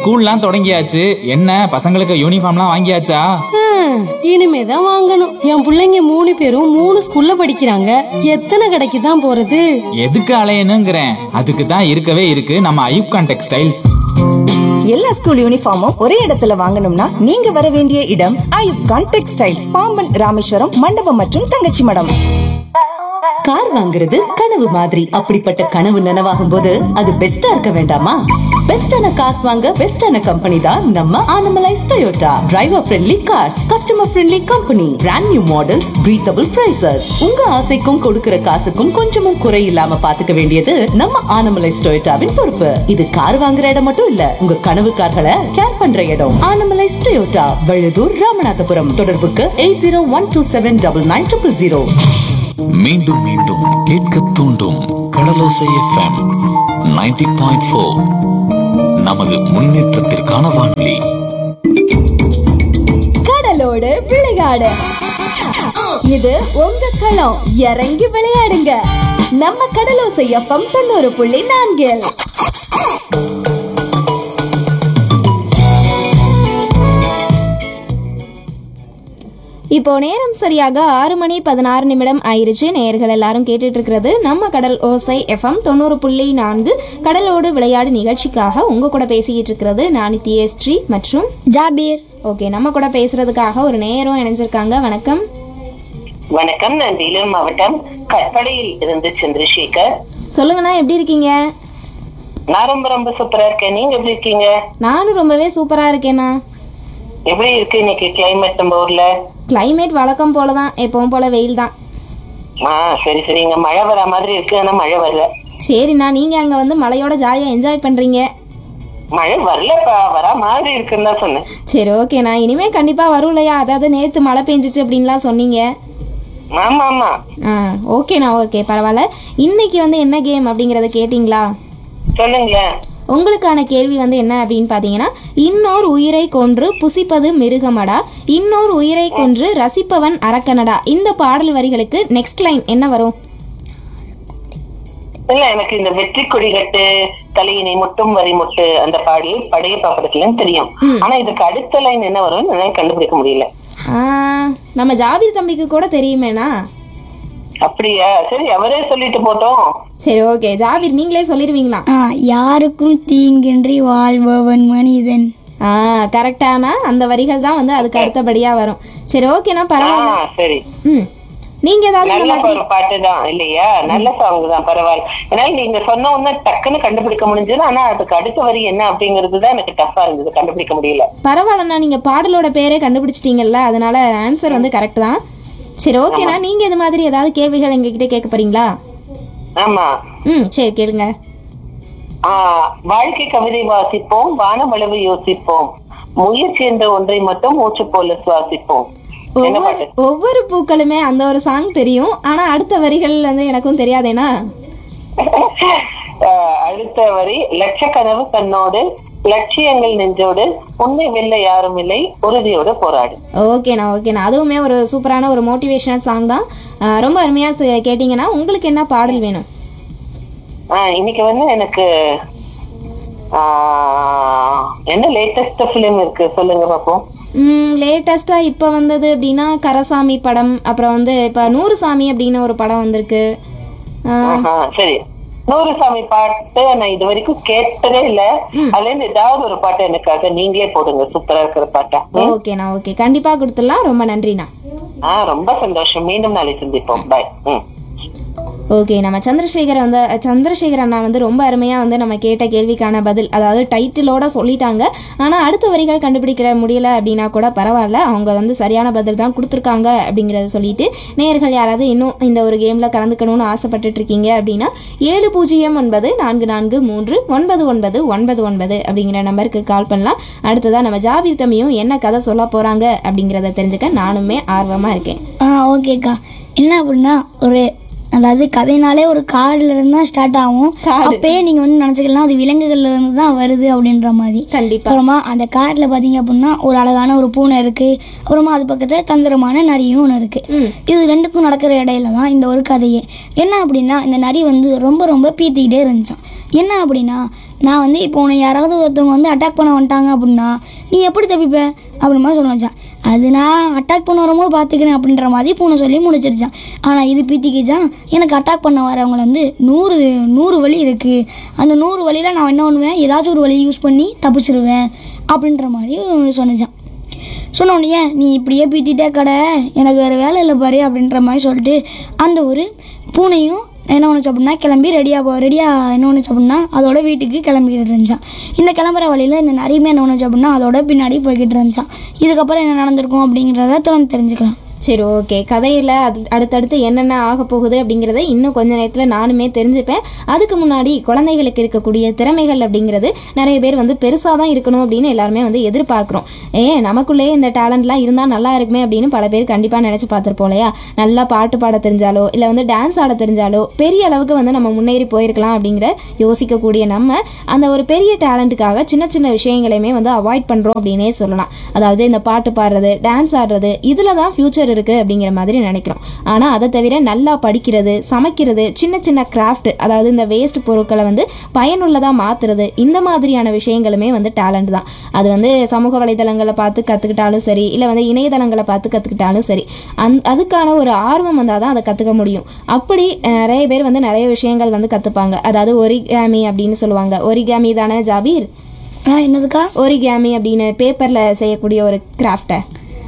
ஸ்கூல்லாம் தொடங்கியாச்சு என்ன பசங்களுக்கு யூனிஃபார்ம்லாம் வாங்கியாச்சா ஹம், இனிமேதான் வாங்கணும் என் பிள்ளைங்க மூணு பேரும் மூணு ஸ்கூல்ல படிக்கிறாங்க எத்தனை கடைக்கு தான் போறது எதுக்கு அலையணுங்கிறேன் அதுக்கு தான் இருக்கவே இருக்கு நம்ம ஐயூப்கான் டெக்ஸ்டைல்ஸ் எல்லா ஸ்கூல் யூனிஃபார்மும் ஒரே இடத்துல வாங்கணும்னா நீங்க வர வேண்டிய இடம் ஐயுப்கான் டெக்ஸ்டைல்ஸ் பாம்பன் ராமேஸ்வரம் மண்டபம் மற்றும் தங்கச்சி மடம் கார் வாங்குறது கனவு மாதிரி அப்படிப்பட்ட கனவு நனவாகும் போது அது பெஸ்டா இருக்க வேண்டாமா பெஸ்டான காசு வாங்க பெஸ்டான கம்பெனி தான் நம்ம Anamallais Toyota driver friendly cars customer friendly company brand new models breathable prices உங்க ஆசைக்கும் கொடுக்கிற காசுக்கும் கொஞ்சமும் குறை இல்லாம பாத்துக்க வேண்டியது நம்ம ஆனமலைஸ் டொயோட்டாவின் பொறுப்பு இது கார் வாங்குற இடம் மட்டும் இல்ல உங்க கனவு கார்களை கேர் பண்ற இடம் ஆனமலைஸ் டொயோட்டா வழுதூர் ராமநாதபுரம் தொடர்புக்கு eight zero one two seven double nine triple zero மீண்டும் மீண்டும் கேட்க தூண்டும் கடலோசை எஃப்எம் 90.4 பாயிண்ட் ஃபோர் நமது முன்னேற்றத்திற்கான வானொலி கடலோடு விளையாடு இது உங்க களம் இறங்கி விளையாடுங்க நம்ம கடலோசை எஃப்எம் தொண்ணூறு புள்ளி நான்கில் இப்போ நேரம் சரியாக ஆறு மணி பதினாறு நிமிடம் ஆயிருச்சு நேயர்கள் எல்லாரும் கேட்டுட்டு இருக்கிறது நம்ம கடல் ஓசை எஃப்எம் தொண்ணூறு புள்ளி நான்கு கடலோடு விளையாடு நிகழ்ச்சிக்காக உங்க கூட பேசிக்கிட்டு இருக்கிறது நான் ஸ்ரீ மற்றும் ஜாபீர் ஓகே நம்ம கூட பேசுறதுக்காக ஒரு நேரம் இணைஞ்சிருக்காங்க வணக்கம் வணக்கம் நான் வேலூர் மாவட்டம் கற்படையில் இருந்து சந்திரசேகர் சொல்லுங்கண்ணா எப்படி இருக்கீங்க நான் ரொம்ப ரொம்ப சூப்பரா இருக்கேன் நீங்க எப்படி இருக்கீங்க நானும் ரொம்பவே சூப்பரா இருக்கேண்ணா எப்படி இருக்கு இன்னைக்கு கிளைமேட் நம்ம ஊர்ல climate வழக்கம் போல தான் எப்பவும் போல வெயில் தான் ஆ சரி சரி இங்க மழை வர மாதிரி இருக்கு ஆனா மழை வரல சரிண்ணா நீங்க அங்க வந்து மழையோட ஜாலியா என்ஜாய் பண்றீங்க மழை வரலப்பா வரா மாதிரி இருக்குன்னு தான் சொன்னேன் சரி ஓகேண்ணா இனிமே கண்டிப்பா வரும் இல்லையா அதாவது நேத்து மழை பெஞ்சிச்சு அப்படின்லாம் சொன்னீங்க ஆமா ஆமா ஆ ஓகேண்ணா ஓகே பரவாயில்ல இன்னைக்கு வந்து என்ன கேம் அப்படிங்கறத கேட்டிங்களா சொல்லுங்களேன் உங்களுக்கான கேள்வி வந்து என்ன அப்படின்னு பார்த்தீங்கன்னா இன்னோர் உயிரை கொன்று புசிப்பது மிருகமடா இன்னோர் உயிரை கொன்று ரசிப்பவன் அரக்கனடா இந்த பாடல் வரிகளுக்கு நெக்ஸ்ட் லைன் என்ன வரும் இல்ல எனக்கு இந்த வெற்றி கொடிகட்டு தலையினை முட்டும் வரி முட்டு அந்த பாடல் படையப்பா படத்துலன்னு தெரியும் ஆனா இதுக்கு அடுத்த லைன் என்ன வரும்னு என்னால கண்டுபிடிக்க முடியல ஆ, நம்ம ஜாபீர் தம்பிக்கு கூட தெரியுமேண்ணா அப்படியா சரி அவரே சொல்லிட்டு போட்டோம் சரி ஓகே ஜாபீர் நீங்களே சொல்லிடுவீங்களா ஆ யாருக்கும் தீங்கின்றி வாழ்பவன் மனிதன் ஆ கரெக்டானா அந்த வரிகள் தான் வந்து அதுக்கு அடுத்தபடியா வரும் சரி ஓகேண்ணா ஆ பரவாயில்ல சரி ம் நீங்க ஏதாவது இந்த நல்ல மாதிரி ஒரு பாட்டு தான் இல்லையா நல்ல சாங் தான் பரவாயில்ல ஏன்னா நீங்க சொன்ன உடனே டக்குன்னு கண்டுபிடிக்க முடிஞ்சது ஆனா அதுக்கு அடுத்த வரி என்ன அப்படிங்கிறது தான் எனக்கு டஃபா இருந்தது கண்டுபிடிக்க முடியல பரவாயில்லண்ணா நீங்க பாடலோட பேரே கண்டுபிடிச்சிட்டீங்கல்ல அதனால ஆன்சர் வந்து கரெக்ட் தான் சரி ஓகேண்ணா நீங்க இது மாதிரி ஏதாவது கேள்விகள் எங்ககிட்ட கேட்க போறீங்களா ஆமா ம் சரி கேளுங்க ஆஹ் வாழ்க்கை கவிதை வாசிப்போம் வானவளவு யோசிப்போம் முயற்சி என்ற ஒன்றை மட்டும் மூச்சு போல சுவாசிப்போம் என்ன ஒவ்வொரு பாட்டு ஒவ்வொரு பூக்களுமே அந்த ஒரு சாங் தெரியும் ஆனா அடுத்த வரிகள் வந்து எனக்கும் தெரியாதேனா ஆஹ் அடுத்த வரி லட்சக்கனவு கண்ணோடு லட்சியங்கள் நெஞ்சோடு உன்னை வெல்ல யாரும் இல்லை உறுதியோடு போராடு ஓகேண்ணா ஓகேண்ணா அதுவுமே ஒரு சூப்பரான ஒரு மோட்டிவேஷனல் சாங் தான் ஆ, ரொம்ப அருமையா ச- கேட்டீங்கன்னா உங்களுக்கு என்ன பாடல் வேணும் ஆஹ் இன்னைக்கு வந்து எனக்கு ஆஹ் என்ன லேட்டஸ்ட் பிலிம் இருக்கு சொல்லுங்க பாப்போம் லேட்டஸ்டா இப்போ வந்தது அப்படின்னா கரசாமி படம் அப்புறம் வந்து இப்போ நூறு சாமி அப்படின்னு ஒரு படம் வந்திருக்கு ஆ, ஆஹா, சரி நூறு சாமி பாட்டு நான் இது வரைக்கும் கேட்டதே இல்ல அதுல இருந்து ஏதாவது ஒரு பாட்டு எனக்காக நீங்களே போடுங்க சூப்பரா இருக்கிற பாட்டா ம்? ஓகேண்ணா ஓகே கண்டிப்பா கொடுத்துடலாம் ரொம்ப நன்றிண்ணா ஆஹ் ரொம்ப சந்தோஷம் மீண்டும் நாளை சந்திப்போம் பாய் ம் ஓகே நம்ம சந்திரசேகர் வந்து சந்திரசேகர் அண்ணா வந்து ரொம்ப அருமையாக வந்து நம்ம கேட்ட கேள்விக்கான பதில் அதாவது டைட்டிலோட சொல்லிட்டாங்க ஆனால் அடுத்த வரிகள் கண்டுபிடிக்க முடியல அப்படின்னா கூட பரவாயில்ல அவங்க வந்து சரியான பதில் தான் கொடுத்துருக்காங்க அப்படிங்கிறத சொல்லிட்டு நேயர்கள் யாராவது இன்னும் இந்த ஒரு கேமில் கலந்துக்கணும்னு ஆசைப்பட்டுட்டு இருக்கீங்க அப்படின்னா ஏழு பூஜ்ஜியம் ஒன்பது நான்கு நான்கு மூன்று ஒன்பது ஒன்பது ஒன்பது ஒன்பது அப்படிங்கிற நம்பருக்கு கால் பண்ணலாம் அடுத்ததாக நம்ம ஜாபீர் தம்பியும் என்ன கதை சொல்ல போகிறாங்க அப்படிங்கிறத தெரிஞ்சுக்க நானுமே ஆர்வமாக இருக்கேன் ஆ ஓகேக்கா என்ன அப்படின்னா ஒரு அதாவது கதைனாலே ஒரு காடுல இருந்து தான் ஸ்டார்ட் ஆகும் காடு. அப்பயே நீங்க வந்து நினைச்சுக்கலாம் அது விலங்குகள்ல இருந்து தான் வருது அப்படின்ற மாதிரி கண்டிப்பா. அப்புறமா அந்த காட்டுல பாத்தீங்க அப்படின்னா ஒரு அழகான ஒரு பூனை இருக்கு அப்புறமா அது பக்கத்துல தந்திரமான நரியும் ஒன்று இருக்கு இது ரெண்டுக்கும் நடக்கிற இடையில தான் இந்த ஒரு கதையே என்ன அப்படின்னா இந்த நரி வந்து ரொம்ப ரொம்ப பீத்திக்கிட்டே இருந்துச்சான் என்ன அப்படின்னா நான் வந்து இப்போ உன்னை யாராவது ஒருத்தவங்க வந்து அட்டாக் பண்ண வந்துட்டாங்க அப்படின்னா நீ எப்படி தப்பிப்ப அப்படி மாதிரி சொல்லுச்சான் அது நான் அட்டாக் பண்ண வரும்போது பார்த்துக்கிறேன் அப்படின்ற மாதிரி பூனை சொல்லி முடிச்சிருச்சான் ஆனால் இது பீத்திக்கிச்சான் எனக்கு அட்டாக் பண்ண வரவங்க வந்து நூறு நூறு வழி இருக்குது அந்த நூறு வழியில் நான் என்ன பண்ணுவேன் ஏதாச்சும் ஒரு வழி யூஸ் பண்ணி தப்பிச்சிருவேன் அப்படின்ற மாதிரி சொன்னிச்சான் சொன்ன உடனே நீ இப்படியே பீத்திட்டே கடை எனக்கு வேறு வேலை இல்லை பாரு அப்படின்ற மாதிரி சொல்லிட்டு அந்த ஒரு பூனையும் என்ன ஒன்று அப்படின்னா கிளம்பி ரெடியாக போ ரெடியாக என்ன ஒன்று அப்படின்னா அதோட வீட்டுக்கு கிளம்பிக்கிட்டு இருந்துச்சான் இந்த கிளம்புற வழியில் இந்த நிறையமே என்ன ஒன்று அப்படின்னா அதோட பின்னாடி போய்கிட்டு இருந்துச்சான் இதுக்கப்புறம் என்ன நடந்திருக்கும் அப்படிங்கிறத தொடர்ந்து தெரிஞ்சுக்கலாம் சரி ஓகே கதையில் அது அடுத்தடுத்து என்னென்ன ஆக போகுது அப்படிங்கிறத இன்னும் கொஞ்ச நேரத்தில் நானுமே தெரிஞ்சுப்பேன் அதுக்கு முன்னாடி குழந்தைகளுக்கு இருக்கக்கூடிய திறமைகள் அப்படிங்கிறது நிறைய பேர் வந்து பெருசாக தான் இருக்கணும் அப்படின்னு எல்லாருமே வந்து எதிர்பார்க்குறோம் ஏன் நமக்குள்ளேயே இந்த டேலண்ட்லாம் இருந்தால் நல்லா இருக்குமே அப்படின்னு பல பேர் கண்டிப்பாக நினச்சி பார்த்துருப்போம் இல்லையா நல்லா பாட்டு பாட தெரிஞ்சாலோ இல்லை வந்து டான்ஸ் ஆட தெரிஞ்சாலோ பெரிய அளவுக்கு வந்து நம்ம முன்னேறி போயிருக்கலாம் அப்படிங்கிற யோசிக்கக்கூடிய நம்ம அந்த ஒரு பெரிய டேலண்ட்டுக்காக சின்ன சின்ன விஷயங்களையுமே வந்து அவாய்ட் பண்ணுறோம் அப்படின்னே சொல்லலாம் அதாவது இந்த பாட்டு பாடுறது டான்ஸ் ஆடுறது இதில் தான் ஃப்யூச்சர் இருக்குது அப்படிங்கிற மாதிரி நினைக்கிறோம் ஆனால் அதை தவிர நல்லா படிக்கிறது சமைக்கிறது சின்ன சின்ன கிராஃப்ட் அதாவது இந்த வேஸ்ட் பொருட்களை வந்து பயனுள்ளதாக மாற்றுறது இந்த மாதிரியான விஷயங்களுமே வந்து டேலண்ட் தான் அது வந்து சமூக வலைதளங்களை பார்த்து கற்றுக்கிட்டாலும் சரி இல்லை வந்து இணையதளங்களை பார்த்து கற்றுக்கிட்டாலும் சரி அந் அதுக்கான ஒரு ஆர்வம் வந்தால் தான் அதை கற்றுக்க முடியும் அப்படி அஹ், நிறைய பேர் வந்து நிறைய விஷயங்கள் வந்து கற்றுப்பாங்க அதாவது ஒரிகாமி அப்படின்னு சொல்லுவாங்க ஒரிகாமி தானே ஜாபீர் ஆ என்னதுக்கா ஒரிகாமி அப்படின்னு பேப்பரில் செய்யக்கூடிய ஒரு கிராஃப்டை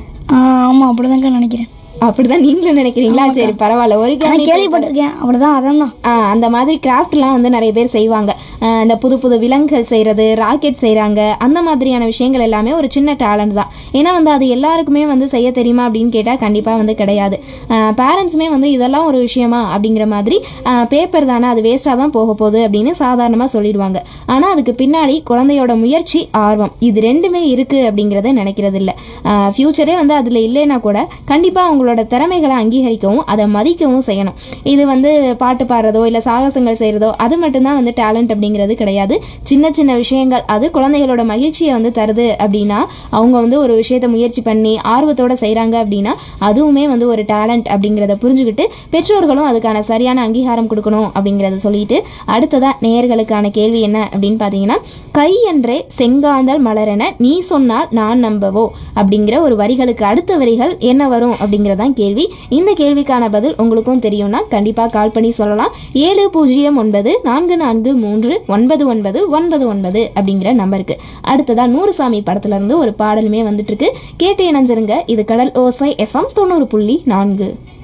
ஆமாம் அப்படிதான்க்கா நினைக்கிறேன் அப்படிதான் நீங்களும் நினைக்கிறீங்களா சரி பரவாயில்ல நான் ஒரிகாமி கேள்விப்பட்டிருக்கேன் அப்படிதான் அதான் தான் ஆ, அந்த மாதிரி கிராஃப்ட்லாம் வந்து நிறைய பேர் செய்வாங்க ஆ, இந்த புது புது விலங்குகள் செய்கிறது ராக்கெட் செய்கிறாங்க அந்த மாதிரியான விஷயங்கள் எல்லாமே ஒரு சின்ன டேலண்ட் தான் ஏன்னா வந்து அது எல்லாருக்குமே வந்து செய்ய தெரியுமா அப்படின்னு கேட்டால் கண்டிப்பாக வந்து கிடையாது பேரண்ட்ஸுமே வந்து இதெல்லாம் ஒரு விஷயமா அப்படிங்கிற மாதிரி பேப்பர் தானே அது வேஸ்ட்டாக தான் போக போகுது அப்படின்னு சாதாரணமாக சொல்லிடுவாங்க ஆனால் அதுக்கு பின்னாடி குழந்தையோட முயற்சி ஆர்வம் இது ரெண்டுமே இருக்குது அப்படிங்கிறத நினைக்கிறது இல்லை ஃப்யூச்சரே வந்து அதில் இல்லைன்னா கூட கண்டிப்பாக அவங்களோட திறமைகளை அங்கீகரிக்கவும் அதை மதிக்கவும் செய்யணும் இது வந்து பாட்டு பாடுறதோ இல்லை சாகசங்கள் செய்கிறதோ அது மட்டும்தான் வந்து டேலண்ட் அப்படிங்கிறது கிடையாது சின்ன சின்ன விஷயங்கள் அது குழந்தைகளோட மகிழ்ச்சியை வந்து தருது அப்படின்னா அவங்க வந்து ஒரு விஷயத்தை முயற்சி பண்ணி ஆர்வத்தோட செய்கிறாங்க அப்படின்னா அதுவுமே வந்து ஒரு டேலண்ட் அப்படிங்கிறத புரிஞ்சுக்கிட்டு பெற்றோர்களும் அதுக்கான சரியான அங்கீகாரம் கொடுக்கணும் அப்படிங்கிறத சொல்லிட்டு அடுத்ததா நேயர்களுக்கான கேள்வி என்ன அப்படின்னு பார்த்தீங்கன்னா கை என்றே செங்காந்தல் மலரென நீ சொன்னால் நான் நம்பவோ அப்படிங்கிற ஒரு வரிகளுக்கு அடுத்த வரிகள் என்ன வரும் அப்படிங்கிறதான் கேள்வி இந்த கேள்விக்கான பதில் உங்களுக்கும் தெரியும்னா கண்டிப்பாக கால் பண்ணி சொல்லலாம் ஏழு பூஜ்ஜியம் ஒன்பது நான்கு நான்கு மூன்று ஒன்பது ஒன்பது ஒன்பது ஒன்பது அப்படிங்கிற நம்பருக்கு அடுத்ததா நூறுசாமி படத்துல இருந்து ஒரு பாடலுமே வந்துட்டு இருக்கு கேட்டு இணைஞ்சிருங்க இது கடல் ஓசை எஃப்எம் தொண்ணூறு புள்ளி நான்கு